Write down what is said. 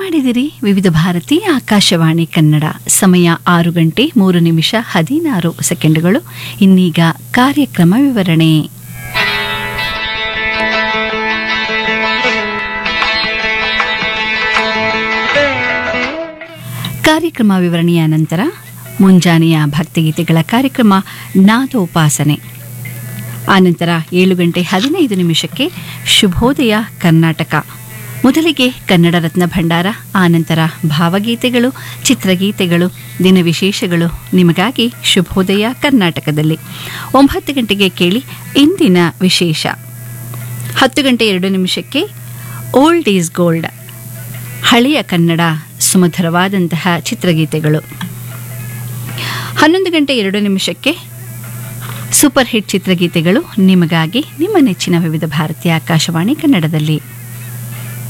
ಮಾಡಿದಿರಿ ವಿವಿಧ ಭಾರತಿ ಆಕಾಶವಾಣಿ ಕನ್ನಡ ಸಮಯ ಆರು ಗಂಟೆ ಮೂರು ನಿಮಿಷ ಹದಿನಾರು ಸೆಕೆಂಡುಗಳು ಇನ್ನೀಗ ಕಾರ್ಯಕ್ರಮ ವಿವರಣೆ ಕಾರ್ಯಕ್ರಮ ವಿವರಣೆಯ ನಂತರ ಮುಂಜಾನೆಯ ಭಕ್ತಿಗೀತೆಗಳ ಕಾರ್ಯಕ್ರಮ ನಾದೋಪಾಸನೆ ಆನಂತರ ಏಳು ಗಂಟೆ ಹದಿನೈದು ನಿಮಿಷಕ್ಕೆ ಶುಭೋದಯ ಕರ್ನಾಟಕ ಮೊದಲಿಗೆ ಕನ್ನಡ ರತ್ನ ಭಂಡಾರ ಆನಂತರ ಭಾವಗೀತೆಗಳು ಚಿತ್ರಗೀತೆಗಳು ದಿನವಿಶೇಷಗಳು ನಿಮಗಾಗಿ ಶುಭೋದಯ ಕರ್ನಾಟಕದಲ್ಲಿ ಒಂಬತ್ತು ಗಂಟೆಗೆ ಕೇಳಿ ಇಂದಿನ ವಿಶೇಷ ಹತ್ತು ಗಂಟೆ ಎರಡು ನಿಮಿಷಕ್ಕೆ ಓಲ್ಡ್ ಈಸ್ ಗೋಲ್ಡ್ ಹಳೆಯ ಕನ್ನಡ ಸುಮಧುರವಾದಂತಹ ಚಿತ್ರಗೀತೆಗಳು ಹನ್ನೊಂದು ಗಂಟೆ ಎರಡು ನಿಮಿಷಕ್ಕೆ ಸೂಪರ್ ಹಿಟ್ ಚಿತ್ರಗೀತೆಗಳು ನಿಮಗಾಗಿ ನಿಮ್ಮ ನೆಚ್ಚಿನ ವಿವಿಧ ಭಾರತೀಯ ಆಕಾಶವಾಣಿ ಕನ್ನಡದಲ್ಲಿ